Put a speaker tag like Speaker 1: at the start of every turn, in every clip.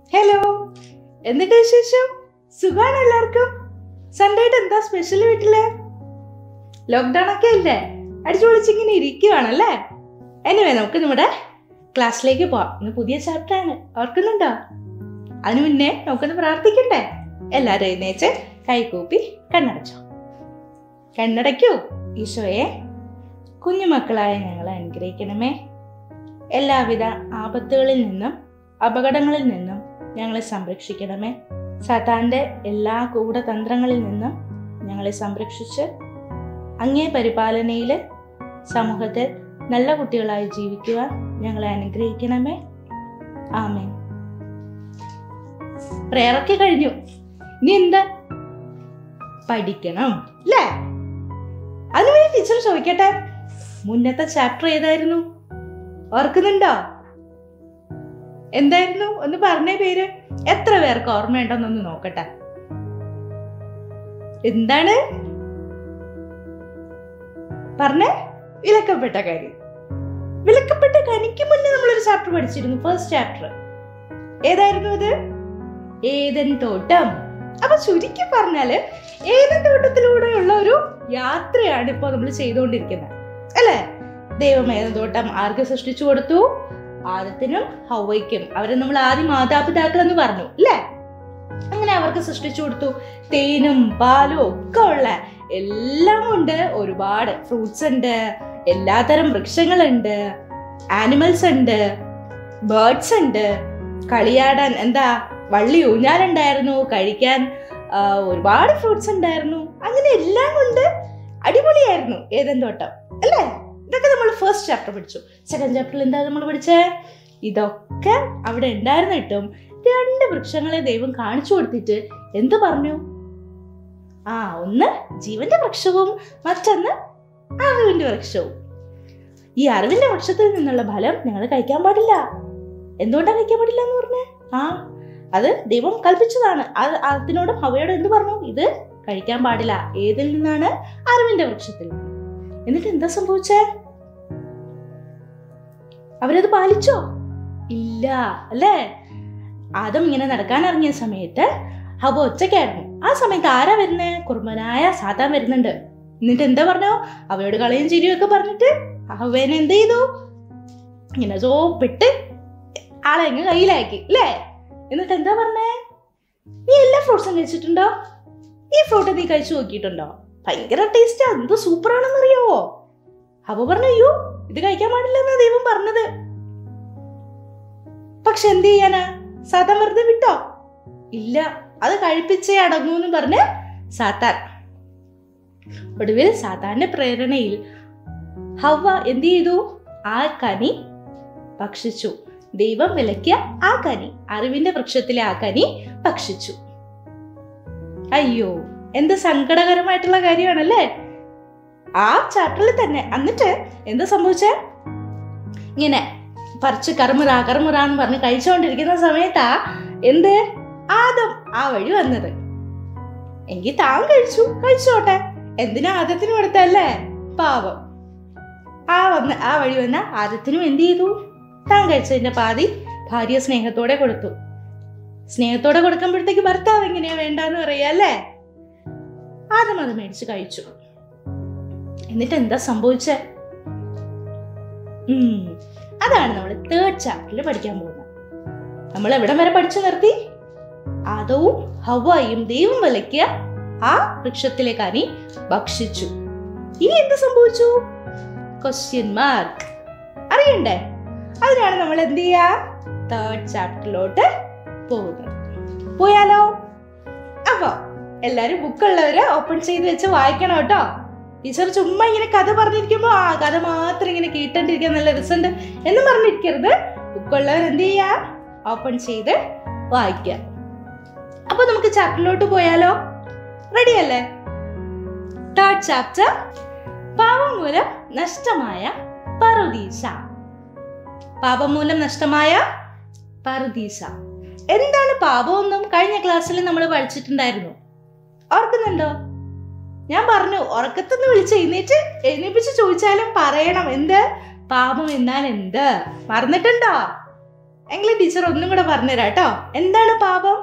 Speaker 1: hello എന്നിട്ട് വിശേഷം സുഖാണ് എല്ലാവർക്കും സൺഡേ ആയിട്ട് എന്താ സ്പെഷ്യൽ വീട്ടില് ലോക്ക്ഡൗൺ ഒക്കെ അല്ലേ അടിച്ചു പൊളിച്ചിങ്ങനെ ഇരിക്കുവാണല്ലേ എനിവേ നമുക്ക് നമ്മുടെ ക്ലാസ്സിലേക്ക് പോവാം ഇന്ന് പുതിയ ചാപ്റ്റർ ആണ് ഓർക്കുന്നുണ്ടോ അതിനു മുന്നേ നമുക്കൊന്ന് പ്രാർത്ഥിക്കണ്ടേ എല്ലാവരും എഴുന്നേച്ച് കൈകൂപ്പി കണ്ണടച്ചോ കണ്ണടയ്ക്കൂ ഈശോയെ കുഞ്ഞുമക്കളായ ഞങ്ങളെ അനുഗ്രഹിക്കണമേ എല്ലാവിധ ആപത്തുകളിൽ നിന്നും അപകടങ്ങളിൽ നിന്നും ഞങ്ങളെ സംരക്ഷിക്കണമേ സാത്താന്റെ എല്ലാ ഗൂഢതന്ത്രങ്ങളിൽ നിന്നും ഞങ്ങളെ സംരക്ഷിച്ച് അങ്ങേ പരിപാലനയിൽ സമൂഹത്തിൽ നല്ല കുട്ടികളായി ജീവിക്കുവാൻ ഞങ്ങളെ അനുഗ്രഹിക്കണമേ ആമേൻ പ്രേയറൊക്കെ കഴിഞ്ഞു ഇനി എന്താ പഠിക്കണം അല്ലേ അതിനുവേണ്ടി ടീച്ചർ ചോദിക്കട്ടെ മുന്നത്തെ ചാപ്റ്റർ ഏതായിരുന്നു ഓർക്കുന്നുണ്ടോ എന്തായിരുന്നു ഒന്ന് പറഞ്ഞേ പേര് എത്ര പേർക്ക് ഓർമ്മയുണ്ടെന്നൊന്ന് നോക്കട്ടെ എന്താണ് പറഞ്ഞേ വിലക്കപ്പെട്ട കാര്യം വിലക്കപ്പെട്ട കനിക്ക് മുന്നേ നമ്മളൊരു ചാപ്റ്റർ പഠിച്ചിരുന്നു ഫസ്റ്റ് ചാപ്റ്റർ ഏതായിരുന്നു അത് ഏതൻ തോട്ടം അപ്പൊ ചുരുക്കി പറഞ്ഞാല് ഏതൻ തോട്ടത്തിലൂടെയുള്ള ഒരു യാത്രയാണ് ഇപ്പൊ നമ്മൾ ചെയ്തുകൊണ്ടിരിക്കുന്നത് അല്ലേ ദൈവം ഏതൻ തോട്ടം ആർക്ക് സൃഷ്ടിച്ചു കൊടുത്തു ആദത്തിനും ഹൗവയ്ക്കും അവരെ നമ്മൾ ആദ്യം മാതാപിതാക്കൾ എന്ന് പറഞ്ഞു അല്ലേ അങ്ങനെ അവർക്ക് സൃഷ്ടിച്ചു കൊടുത്തു തേനും പാലും ഒക്കെ ഉള്ള എല്ലാം ഉണ്ട് ഒരുപാട് ഫ്രൂട്ട്സ് ഉണ്ട് എല്ലാതരം വൃക്ഷങ്ങളുണ്ട് ആനിമൽസ് ഉണ്ട് ബേർഡ്സ് ഉണ്ട് കളിയാടാൻ എന്താ വള്ളി ഊഞ്ഞാലുണ്ടായിരുന്നു കഴിക്കാൻ ആ, ഒരുപാട് ഫ്രൂട്ട്സ് ഉണ്ടായിരുന്നു അങ്ങനെ എല്ലാം കൊണ്ട് അടിപൊളിയായിരുന്നു ഏതൻ തോട്ടം അല്ലേ ഇതൊക്കെ നമ്മൾ ഫസ്റ്റ് ചാപ്റ്റർ പഠിച്ചു സെക്കൻഡ് ചാപ്റ്ററിൽ എന്താ നമ്മൾ പഠിച്ചേ ഇതൊക്കെ അവിടെ ഉണ്ടായിരുന്നിട്ടും രണ്ട് വൃക്ഷങ്ങളെ ദൈവം കാണിച്ചു കൊടുത്തിട്ട് എന്ത് പറഞ്ഞു ആ ഒന്ന് ജീവന്റെ വൃക്ഷവും മറ്റൊന്ന് അറിവിന്റെ വൃക്ഷവും ഈ അറിവിന്റെ വൃക്ഷത്തിൽ നിന്നുള്ള ഫലം നിങ്ങൾ കഴിക്കാൻ പാടില്ല എന്തുകൊണ്ടാണ് കഴിക്കാൻ പാടില്ല എന്ന് പറഞ്ഞേ ആ അത് ദൈവം കൽപ്പിച്ചതാണ് അത് അതിനോടും അവയോട് എന്ത് പറഞ്ഞു ഇത് കഴിക്കാൻ പാടില്ല ഏതിൽ നിന്നാണ് അറിവിന്റെ വൃക്ഷത്തിൽ നിന്ന് എന്നിട്ട് എന്താ സംഭവിച്ചേ അവരത് പാലിച്ചോ ഇല്ല അല്ലേ ആദം ഇങ്ങനെ നടക്കാൻ ഇറങ്ങിയ സമയത്ത് ഹവ ഒറ്റയ്ക്കായിരുന്നു ആ സമയത്ത് ആരാ വരുന്നേ കുർബനായ സാത്താൻ വരുന്നുണ്ട് എന്നിട്ട് എന്താ പറഞ്ഞു അവയോട് കളയും ചിരിയും ഒക്കെ പറഞ്ഞിട്ട് ഹവേനെ എന്ത് ചെയ്തു ഇങ്ങനെ സോപ്പിട്ട് ആളെ അങ്ങ് കയ്യിലാക്കി അല്ലേ എന്നിട്ട് എന്താ പറഞ്ഞേ നീ എല്ലാ ഫ്രൂട്ട്സും കഴിച്ചിട്ടുണ്ടോ ഈ ഫ്രൂട്ട് നീ കഴിച്ചു നോക്കിയിട്ടുണ്ടോ ഭയങ്കര ടേസ്റ്റാ എന്ത് സൂപ്പർ ആണെന്ന് അറിയാവോ അവ പറഞ്ഞു അയ്യോ ഇത് കഴിക്കാൻ പാടില്ല എന്നാ ദൈവം പറഞ്ഞത് പക്ഷെ എന്ത് ചെയ്യാനാ സാത്താൻ വെറുതെ വിട്ടോ ഇല്ല അത് കഴിപ്പിച്ചേ അടങ്ങൂ എന്ന് പറഞ്ഞ് സാത്താൻ ഒടുവിൽ സാത്താന്റെ പ്രേരണയിൽ ഹവ എന്ത് ചെയ്തു ആ കനി ഭക്ഷിച്ചു ദൈവം വിലക്കിയ ആ കനി അറിവിന്റെ വൃക്ഷത്തിലെ ആ കനി ഭക്ഷിച്ചു അയ്യോ എന്ത് സങ്കടകരമായിട്ടുള്ള കാര്യമാണല്ലേ ആ ചാപ്റ്ററിൽ തന്നെ എന്നിട്ട് എന്താ സംഭവിച്ചേ ഇങ്ങനെ പറിച്ച് കർമുറ കർമുറ എന്ന് പറഞ്ഞ് കഴിച്ചുകൊണ്ടിരിക്കുന്ന സമയത്താ എന്ത് ആദം ആ വഴി വന്നത് എങ്കിൽ താൻ കഴിച്ചു കഴിച്ചോട്ടെ എന്തിനാ ആദത്തിനും കൊടുത്തല്ലേ പാവം ആ വന്ന് ആ വഴി വന്ന ആദത്തിനും എന്ത് ചെയ്തു താൻ കഴിച്ചതിന്റെ പാതി ഭാര്യ സ്നേഹത്തോടെ കൊടുത്തു സ്നേഹത്തോടെ കൊടുക്കുമ്പോഴത്തേക്ക് ഭർത്താവ് എങ്ങനെയാ വേണ്ടാന്ന് പറയാ അല്ലേ ആദം അത് മേടിച്ച് കഴിച്ചു എന്നിട്ട് എന്താ സംഭവിച്ചേ ഉം, അതാണ് നമ്മൾ തേർഡ് ചാപ്റ്ററിൽ പഠിക്കാൻ പോകുന്നത് നമ്മൾ എവിടം വരെ പഠിച്ചു നിർത്തി ആദവും ഹവായും ദൈവം വിലക്കിയ ആ വൃക്ഷത്തിലെ കനി ഭക്ഷിച്ചു ഇനി എന്ത് സംഭവിച്ചു ക്വസ്റ്റ്യൻ മാർക്ക് അറിയണ്ടേ അതിനാണ് നമ്മൾ എന്ത് ചെയ്യാ തേർഡ് ചാപ്റ്ററിലോട്ട് പോകുന്നത് പോയാലോ അപ്പോ എല്ലാരും ബുക്കുള്ളവര് ഓപ്പൺ ചെയ്ത് വെച്ച് വായിക്കണം കേട്ടോ ടീച്ചർ ചുമ്മാ ഇങ്ങനെ കഥ പറഞ്ഞിരിക്കുമ്പോ ആ കഥ മാത്രം ഇങ്ങനെ കേട്ടോണ്ടിരിക്കാൻ നല്ല രസമുണ്ട് എന്ന് പറഞ്ഞിരിക്കരുത് ബുക്കുള്ളവർ എന്ത് ചെയ്യാ ഓപ്പൺ ചെയ്ത് വായിക്കുക അപ്പൊ നമുക്ക് ചാപ്റ്ററിലോട്ട് പോയാലോ റെഡി അല്ലേ തേർഡ് ചാപ്റ്റർ പാപം മൂലം നഷ്ടമായ പറുദീസ പാപം മൂലം നഷ്ടമായ പറുദീസ എന്താണ് പാപമെന്നും കഴിഞ്ഞ ക്ലാസ്സിൽ നമ്മൾ പഠിച്ചിട്ടുണ്ടായിരുന്നു ഓർക്കുന്നുണ്ടോ ഞാൻ പറഞ്ഞു ഉറക്കത്തുനിന്ന് വിളിച്ച് എഴുന്നേറ്റ് എഴുന്നേപ്പിച്ച് ചോദിച്ചാലും പറയണം എന്ത് പാപം എന്നാൽ എന്ത് മറന്നിട്ടുണ്ടോ എങ്കിലും ടീച്ചർ ഒന്നും കൂടെ പറഞ്ഞുതരാം കേട്ടോ എന്താണ് പാപം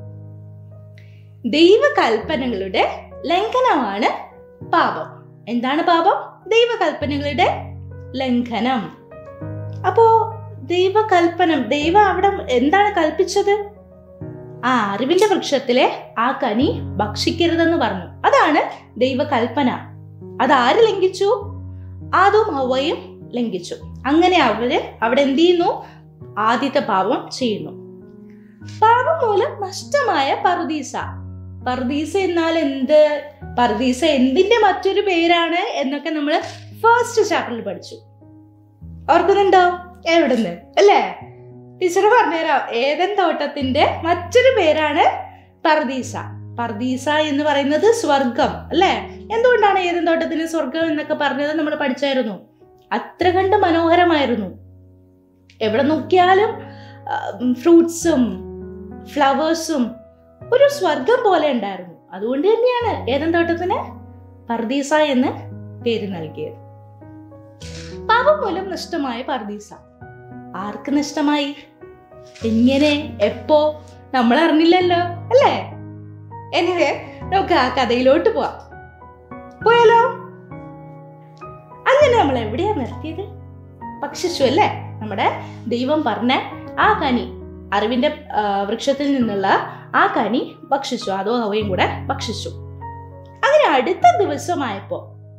Speaker 1: ദൈവകൽപ്പനകളുടെ ലംഘനമാണ് പാപം എന്താണ് പാപം ദൈവകൽപ്പനകളുടെ ലംഘനം അപ്പോ ദൈവകൽപ്പനം ദൈവം അവിടെ എന്താണ് കൽപ്പിച്ചത് ആ അറിവിന്റെ വൃക്ഷത്തിലെ ആ കനി ഭക്ഷിക്കരുതെന്ന് പറഞ്ഞു അതാണ് ദൈവകൽപ്പന അത് ആര് ലംഘിച്ചു ആദവും ഹവയും ലംഘിച്ചു അങ്ങനെ അവര് അവിടെ എന്ത് ചെയ്യുന്നു ആദ്യത്തെ പാപം ചെയ്യുന്നു പാപം മൂലം നഷ്ടമായ പർദീസ പർദീസ എന്നാൽ എന്ത് പർദീസ എന്തിന്റെ മറ്റൊരു പേരാണ് എന്നൊക്കെ നമ്മൾ ഫസ്റ്റ് ചാപ്റ്ററിൽ പഠിച്ചു ഓർക്കുന്നുണ്ടോ എവിടുന്ന് അല്ലേ ടീച്ചർ പറഞ്ഞുതരാം ഏതൻ തോട്ടത്തിന്റെ മറ്റൊരു പേരാണ് പർദീസ പർദീസ എന്ന് പറയുന്നത് സ്വർഗം അല്ലേ എന്തുകൊണ്ടാണ് ഏതൻ തോട്ടത്തിന് സ്വർഗം എന്നൊക്കെ പറഞ്ഞത് നമ്മൾ പഠിച്ചായിരുന്നു അത്ര കണ്ട് മനോഹരമായിരുന്നു എവിടെ നോക്കിയാലും ഫ്രൂട്ട്സും ഫ്ലവേഴ്സും ഒരു സ്വർഗം പോലെ ഉണ്ടായിരുന്നു അതുകൊണ്ട് തന്നെയാണ് ഏതൻ തോട്ടത്തിന് പർദീസ എന്ന് പേര് നൽകിയത് പാപം മൂലം നഷ്ടമായ പർദീസ ആർക്ക് നഷ്ടമായി എങ്ങനെ എപ്പോ നമ്മൾ അറിഞ്ഞില്ലല്ലോ അല്ലേ എനിവേ നമുക്ക് ആ കഥയിലോട്ട് പോവാം പോയാലോ അങ്ങനെ നമ്മൾ എവിടെയാ നിർത്തിയത് ഭക്ഷിച്ചു അല്ലേ നമ്മുടെ ദൈവം പറഞ്ഞ ആ കനി അറിവിന്റെ ആ, വൃക്ഷത്തിൽ നിന്നുള്ള ആ കനി ഭക്ഷിച്ചു അതോ അവയും കൂടെ ഭക്ഷിച്ചു അങ്ങനെ അടുത്ത ദിവസമായപ്പോ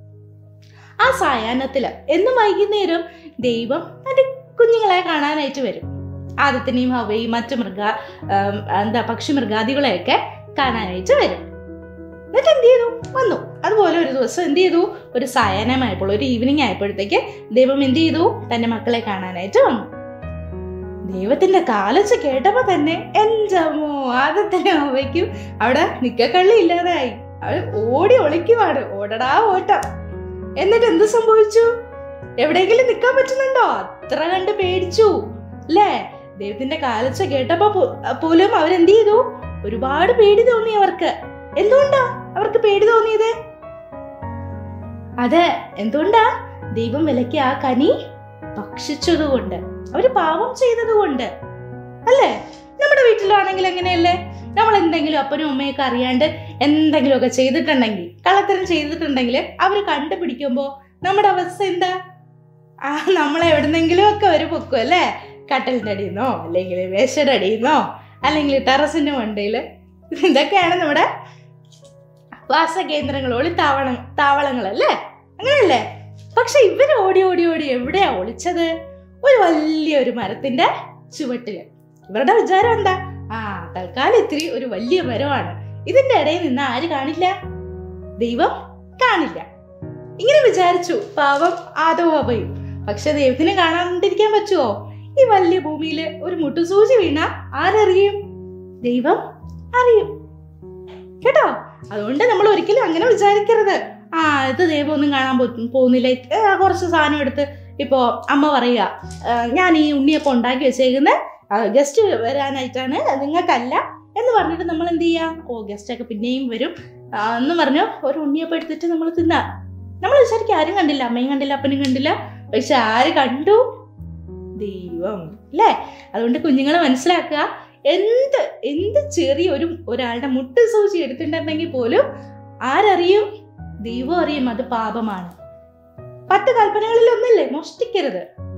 Speaker 1: ആ സായാഹ്നത്തില് എന്നും വൈകുന്നേരം ദൈവം തന്റെ കുഞ്ഞുങ്ങളെ കാണാനായിട്ട് വരും ആദത്തിനെയും ഹവയും മറ്റു മൃഗ ആം, എന്താ പക്ഷി മൃഗാദികളെയൊക്കെ കാണാനായിട്ട് വരും എന്നിട്ട് എന്ത് ചെയ്തു വന്നു അതുപോലെ ഒരു ദിവസം എന്ത് ചെയ്തു ഒരു സായാഹ്നമായപ്പോൾ ഒരു ഈവനിങ് ആയപ്പോഴത്തേക്ക് ദൈവം എന്ത് ചെയ്തു തന്റെ മക്കളെ കാണാനായിട്ട് വന്നു ദൈവത്തിന്റെ കാലച്ച് കേട്ടപ്പോ തന്നെ എന്തമോ ആദത്തിനും ഹവയ്ക്കും അവിടെ നിക്കക്കള്ളി ഇല്ലാതായി അവൾ ഓടി ഒളിക്കുവാണ് ഓടടാ ഓട്ടം എന്നിട്ട് എന്ത് സംഭവിച്ചു എവിടെയെങ്കിലും നിൽക്കാൻ പറ്റുന്നുണ്ടോ അത്ര കണ്ട് പേടിച്ചു അല്ലേ ദൈവത്തിന്റെ കാലച്ച കേട്ടപ്പോ പോ- പോലും അവരെന്ത് ചെയ്തു ഒരുപാട് പേടി തോന്നി അവർക്ക് എന്തുകൊണ്ടാ അവർക്ക് പേടി തോന്നിയത് അതെ എന്തുകൊണ്ടാ ദൈവം വിലക്കി ആ കനി ഭക്ഷിച്ചതുകൊണ്ട് അവര് പാപം ചെയ്തതുകൊണ്ട് അല്ലേ നമ്മുടെ വീട്ടിലാണെങ്കിൽ എങ്ങനെയല്ലേ നമ്മൾ എന്തെങ്കിലും അപ്പനും അമ്മയൊക്കെ അറിയാണ്ട് എന്തെങ്കിലുമൊക്കെ ചെയ്തിട്ടുണ്ടെങ്കിൽ കള്ളത്തരം ചെയ്തിട്ടുണ്ടെങ്കിൽ അവർ കണ്ടുപിടിക്കുമ്പോൾ നമ്മുടെ അവസ്ഥ എന്താ ആ നമ്മളെ എവിടുന്നെങ്കിലും ഒക്കെ ഒരു പൊക്കും അല്ലേ കട്ടലിൻ്റെ അടിയിൽ നിന്നോ അല്ലെങ്കിൽ മേശയുടെ അടിയിൽ നിന്നോ അല്ലെങ്കിൽ ടെറസിന്റെ മണ്ടയിൽ ഇതൊക്കെയാണ് നമ്മുടെ വാസകേന്ദ്രങ്ങൾ ഒളിത്താവള താവളങ്ങളല്ലേ അങ്ങനെയല്ലേ പക്ഷെ ഇവര് ഓടി ഓടി ഓടി എവിടെയാ ഒളിച്ചത് ഒരു വലിയ ഒരു മരത്തിന്റെ ചുവട്ടില് ഇവരുടെ വിചാരം എന്താ ആ തൽക്കാലം ഇത്തിരി ഒരു വലിയ മരമാണ് ഇതിന്റെ ഇടയിൽ നിന്ന് ആര് കാണില്ല ദൈവം കാണില്ല ഇങ്ങനെ വിചാരിച്ചു പാവം ആദോ അവയും പക്ഷെ ദൈവത്തിന് കാണാണ്ടിരിക്കാൻ പറ്റുമോ ഈ വലിയ ഭൂമിയിൽ ഒരു മുട്ടുസൂചി വീണ ആരറിയും ദൈവം അറിയും കേട്ടോ അതുകൊണ്ട് നമ്മൾ ഒരിക്കലും അങ്ങനെ വിചാരിക്കരുത് ആ ഇത് ദൈവം ഒന്നും കാണാൻ പോ- പോകുന്നില്ല ഏ, കുറച്ച് സാധനം എടുത്ത് ഇപ്പോ അമ്മ പറയുക "ആ, ഞാൻ ഈ ഉണ്ണിയപ്പം ഉണ്ടാക്കി വെച്ചേക്കുന്ന ഗസ്റ്റ് വരാനായിട്ടാണ് നിങ്ങൾക്കല്ല എന്ന് പറഞ്ഞിട്ട് നമ്മൾ എന്ത് ചെയ്യാ ഓ ഗസ്റ്റ് ഒക്കെ പിന്നെയും വരും ആ, എന്ന് പറഞ്ഞു ഒരു ഉണ്ണിയപ്പം എടുത്തിട്ട് നമ്മൾ തിന്നാ നമ്മൾ വിചാരിക്കും ആരും കണ്ടില്ല അമ്മയും കണ്ടില്ല അപ്പനും കണ്ടില്ല പക്ഷെ ആര് കണ്ടു ദൈവം അല്ലേ അതുകൊണ്ട് കുഞ്ഞുങ്ങൾ മനസ്സിലാക്കുക എന്ത് എന്ത് ചെറിയ ഒരു ഒരാളുടെ മുട്ട് സൂചി എടുത്തിട്ടുണ്ടെങ്കിൽ പോലും ആരറിയും ദൈവം അറിയും അത് പാപമാണ് പത്ത് കൽപ്പനകളിൽ ഒന്നല്ലേ മോഷ്ടിക്കരുത്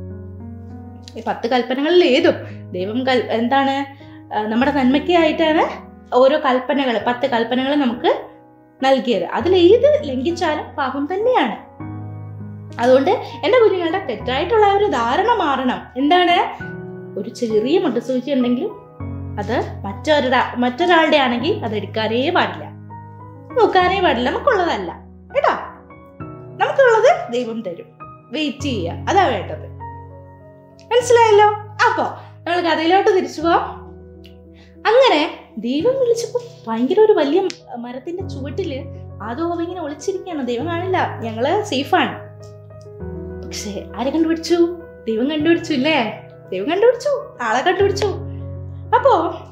Speaker 1: ഈ പത്ത് കൽപ്പനകളിൽ ഏതും ദൈവം കൽ എന്താണ് ആ, നമ്മുടെ നന്മയ്ക്കായിട്ടാണ് ഓരോ കൽപ്പനകൾ പത്ത് കൽപ്പനകൾ നമുക്ക് നൽകിയത് അതിൽ ഏത് ലംഘിച്ചാലും പാപം തന്നെയാണ് അതുകൊണ്ട് എൻ്റെ കുഞ്ഞുങ്ങളുടെ തെറ്റായിട്ടുള്ള ഒരു ധാരണ മാറണം എന്താണ് ഒരു ചെറിയ മുട്ടസൂചി ഉണ്ടെങ്കിലും അത് മറ്റൊരാ മറ്റൊരാളുടെ ആണെങ്കിൽ അത് എടുക്കാനേ പാടില്ല നോക്കാനേ പാടില്ല നമുക്കുള്ളതല്ല കേട്ടോ നമുക്കുള്ളത് ദൈവം തരും വെയിറ്റ് ചെയ്യുക അതാ വേണ്ടത് മനസ്സിലായല്ലോ അപ്പോ നമ്മൾ കഥയിലോട്ട് തിരിച്ചു പോവാം അങ്ങനെ ദൈവം വിളിച്ചപ്പോ ഭയങ്കര ഒരു വലിയ മരത്തിന്റെ ചുവട്ടില് ആദോ അവ ഇങ്ങനെ ഒളിച്ചിരിക്കുകയാണ് ദൈവം കാണില്ല ഞങ്ങള് സേഫാണ് പക്ഷേ ആരെ കണ്ടുപിടിച്ചു ദൈവം കണ്ടുപിടിച്ചു ഇല്ലേ ദൈവം കണ്ടുപിടിച്ചു ആളെ കണ്ടുപിടിച്ചു അപ്പോ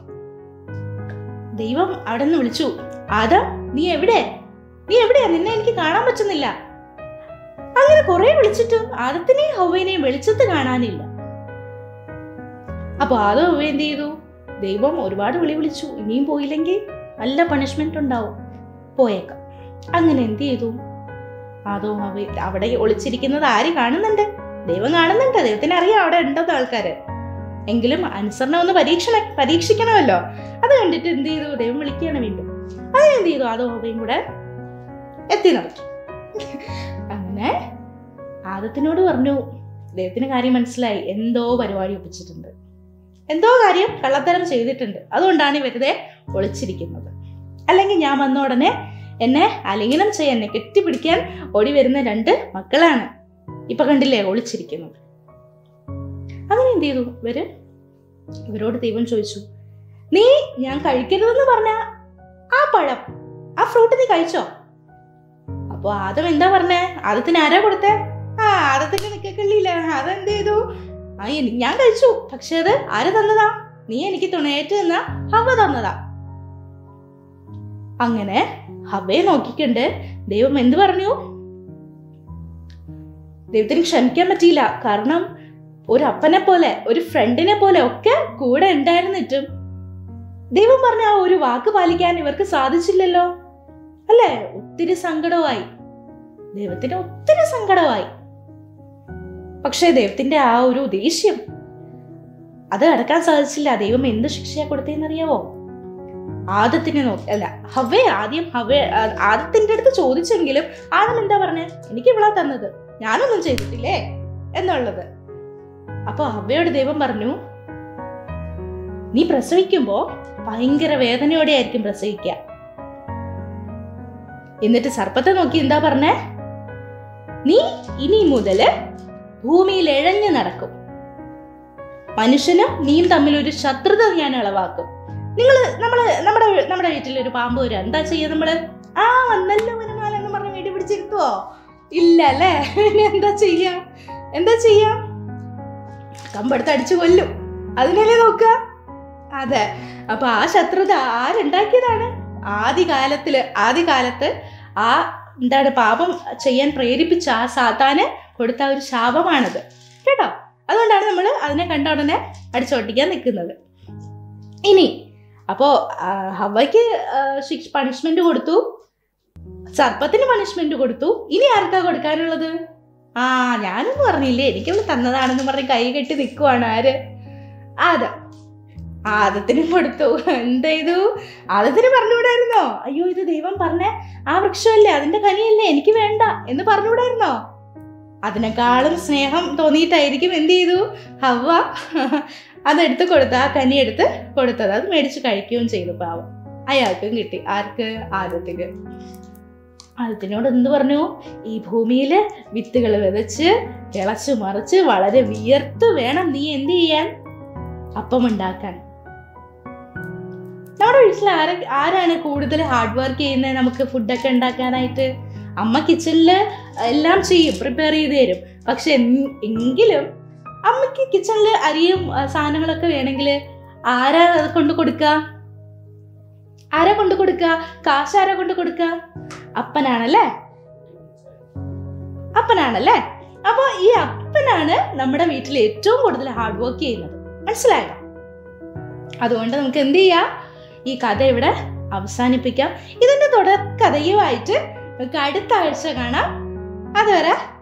Speaker 1: ദൈവം അവിടെ നിന്ന് വിളിച്ചു ആദാ നീ എവിടെ നീ എവിടെയാ നിന്നെ എനിക്ക് കാണാൻ പറ്റുന്നില്ല അങ്ങനെ കുറെ വിളിച്ചിട്ടും ആദത്തിനെയും ഹൗവയിനെയും വെളിച്ചത്ത് കാണാനില്ല അപ്പൊ ആദം ഹവ എന്ത് ചെയ്തു ദൈവം ഒരുപാട് വിളി വിളിച്ചു ഇനിയും പോയില്ലെങ്കിൽ നല്ല പണിഷ്മെന്റ് ഉണ്ടാവും പോയേക്കാം അങ്ങനെ എന്ത് ചെയ്തു ആദോ ഹവ അവിടെ ഒളിച്ചിരിക്കുന്നത് ആര് കാണുന്നുണ്ട് ദൈവം കാണുന്നുണ്ട് ദൈവത്തിന് അറിയാം അവിടെ ഉണ്ടെന്ന് ആൾക്കാര് എങ്കിലും അനുസരണ ഒന്ന് പരീക്ഷണ പരീക്ഷിക്കണമല്ലോ അത് കണ്ടിട്ട് എന്ത് ചെയ്തു ദൈവം വിളിക്കുകയാണ് വീണ്ടും അത് എന്ത് ചെയ്തു ആദോ ഹവയും കൂടെ എത്തി നടക്കും അങ്ങനെ ആദത്തിനോട് പറഞ്ഞു ദൈവത്തിന് കാര്യം മനസ്സിലായി എന്തോ പരിപാടി ഒപ്പിച്ചിട്ടുണ്ട് എന്തോ കാര്യം കള്ളത്തരം ചെയ്തിട്ടുണ്ട് അതുകൊണ്ടാണ് ഈ വെറുതെ ഒളിച്ചിരിക്കുന്നത് അല്ലെങ്കിൽ ഞാൻ വന്ന ഉടനെ എന്നെ അലിംഗനം ചെയ്യാൻ എന്നെ കെട്ടിപ്പിടിക്കാൻ ഓടി വരുന്ന രണ്ട് മക്കളാണ് ഇപ്പൊ കണ്ടില്ലേ ഒളിച്ചിരിക്കുന്നത് അങ്ങനെ എന്ത് ചെയ്തു ഇവര് ഇവരോട് ദൈവം ചോദിച്ചു നീ ഞാൻ കഴിക്കരുതെന്ന് പറഞ്ഞ ആ പഴം ആ ഫ്രൂട്ട് നീ കഴിച്ചോ അപ്പൊ ആദം എന്താ പറഞ്ഞേ ആദത്തിന് ആരാ കൊടുത്തേ ആ ആദത്തിന്റെ നിക്കക്കള്ളിയില്ല അതെന്ത് ചെയ്തു ആ എനി- ഞാൻ കഴിച്ചു പക്ഷെ അത് ആര് തന്നതാ നീ എനിക്ക് തുണയേറ്റ് തന്ന ഹവ തന്നതാ അങ്ങനെ ഹവയെ നോക്കിക്കണ്ട് ദൈവം എന്ത് പറഞ്ഞു ദൈവത്തിന് ക്ഷമിക്കാൻ പറ്റിയില്ല കാരണം ഒരു അപ്പനെ പോലെ ഒരു ഫ്രണ്ടിനെ പോലെ ഒക്കെ കൂടെ ഉണ്ടായിരുന്നിട്ടും ദൈവം പറഞ്ഞ ആ ഒരു വാക്ക് പാലിക്കാൻ ഇവർക്ക് സാധിച്ചില്ലല്ലോ അല്ലേ ഒത്തിരി സങ്കടമായി ദൈവത്തിന് ഒത്തിരി സങ്കടമായി പക്ഷേ ദൈവത്തിന്റെ ആ ഒരു ദേഷ്യം അത് അടക്കാൻ സാധിച്ചില്ല ദൈവം എന്ത് ശിക്ഷയാ കൊടുത്തേന്നറിയാവോ ആദത്തിനെ നോക്കി അല്ല ഹവേ ആദ്യം ഹവേ ആ- ആദത്തിന്റെ അടുത്ത് ചോദിച്ചെങ്കിലും ആദം എന്താ പറഞ്ഞേ എനിക്ക് ഇവളാ തന്നത് ഞാനൊന്നും ചെയ്തിട്ടില്ലേ എന്നുള്ളത് അപ്പൊ ഹവയോട് ദൈവം പറഞ്ഞു നീ പ്രസവിക്കുമ്പോ ഭയങ്കര വേദനയോടെ ആയിരിക്കും പ്രസവിക്കുക എന്നിട്ട് സർപ്പത്തെ നോക്കി എന്താ പറഞ്ഞേ നീ ഇനി മുതല് ഭൂമിയിൽ എഴഞ്ഞു നടക്കും മനുഷ്യനും നീയും തമ്മിൽ ഒരു ശത്രുത ഞാൻ ഇളവാക്കും നിങ്ങൾ നമ്മള് നമ്മുടെ നമ്മുടെ വീട്ടിൽ ഒരു പാമ്പ് വരും എന്താ ചെയ്യാ നമ്മള് ആ വന്നല്ലോ വനമാലെന്ന് പറഞ്ഞ് വീട്ടിൽ പിടിച്ചിരുത്തുവോ ഇല്ല അല്ലേ പിന്നെ എന്താ ചെയ്യാ എന്താ ചെയ്യാ കമ്പെടുത്ത് അടിച്ചു കൊല്ലും അതിനല്ലേ നോക്കുക അതെ അപ്പൊ ആ ശത്രുത ആരുണ്ടാക്കിയതാണ് ആദ്യകാലത്തില് ആദ്യകാലത്ത് ആ എന്താണ് പാപം ചെയ്യാൻ പ്രേരിപ്പിച്ച ആ സാത്താന് കൊടുത്ത ഒരു ശാപമാണത് കേട്ടോ അതുകൊണ്ടാണ് നമ്മൾ അതിനെ കണ്ട ഉടനെ അടിച്ചോട്ടിക്കാൻ നിൽക്കുന്നത് ഇനി അപ്പോ ആ, ഹവയ്ക്ക് ശിക്ഷ പണിഷ്മെന്റ് കൊടുത്തു സർപ്പത്തിന് പണിഷ്മെന്റ് കൊടുത്തു ഇനി ആർക്കാ കൊടുക്കാനുള്ളത് ആ ഞാനൊന്നും പറഞ്ഞില്ലേ എനിക്കവള് തന്നതാണെന്ന് പറഞ്ഞ് കൈ കെട്ടി നിൽക്കുവാണ് ആര് ആദം ആദത്തിനും കൊടുത്തു എന്ത് ചെയ്തു ആദത്തിന് പറഞ്ഞുകൂടായിരുന്നോ അയ്യോ ഇത് ദൈവം പറഞ്ഞ ആ വൃക്ഷമല്ലേ അതിന്റെ കനിയല്ലേ എനിക്ക് വേണ്ട എന്ന് പറഞ്ഞുകൂടായിരുന്നോ അതിനേക്കാളും സ്നേഹം തോന്നിയിട്ടായിരിക്കും എന്ത് ചെയ്തു ഹവ്വ അതെടുത്ത് കൊടുത്ത ആ കനി എടുത്ത് കൊടുത്തത് അത് മേടിച്ച് കഴിക്കുകയും ചെയ്തു പാവം അയാൾക്കും കിട്ടി ആർക്ക് ആദത്തിന് ആദത്തിനോട് എന്ത് പറഞ്ഞു ഈ ഭൂമിയിൽ വിത്തുകൾ വിതച്ച് കിളച്ച് മറിച്ച് വളരെ വിയർത്ത് വേണം നീ എന്ത് ചെയ്യാൻ അപ്പം ഉണ്ടാക്കാൻ നമ്മുടെ വീട്ടിൽ ആര ആരാണ് കൂടുതൽ ഹാർഡ് വർക്ക് ചെയ്യുന്നത് നമുക്ക് ഫുഡൊക്കെ ഉണ്ടാക്കാനായിട്ട് അമ്മ കിച്ചണിൽ എല്ലാം ചെയ്യും പ്രിപ്പയർ ചെയ്ത് തരും പക്ഷെ എൻ- എങ്കിലും അമ്മയ്ക്ക് കിച്ചണിൽ അരിയും ആ, സാധനങ്ങളൊക്കെ വേണമെങ്കിൽ ആരാ അത് കൊണ്ട് കൊടുക്കുക ആരാ കൊണ്ട് കൊടുക്കുക കാശ് ആരാ കൊണ്ട് കൊടുക്കുക അപ്പനാണല്ലേ അപ്പനാണല്ലേ അപ്പൊ ഈ അപ്പനാണ് നമ്മുടെ വീട്ടിൽ ഏറ്റവും കൂടുതൽ ഹാർഡ് വർക്ക് ചെയ്യുന്നത് മനസ്സിലായോ അതുകൊണ്ട് നമുക്ക് എന്ത് ചെയ്യാം ഈ കഥ ഇവിടെ അവസാനിപ്പിക്കാം ഇതിന്റെ തുടർ കഥയുമായിട്ട് നമുക്ക് അടുത്ത ആഴ്ച കാണാം അതുവരെ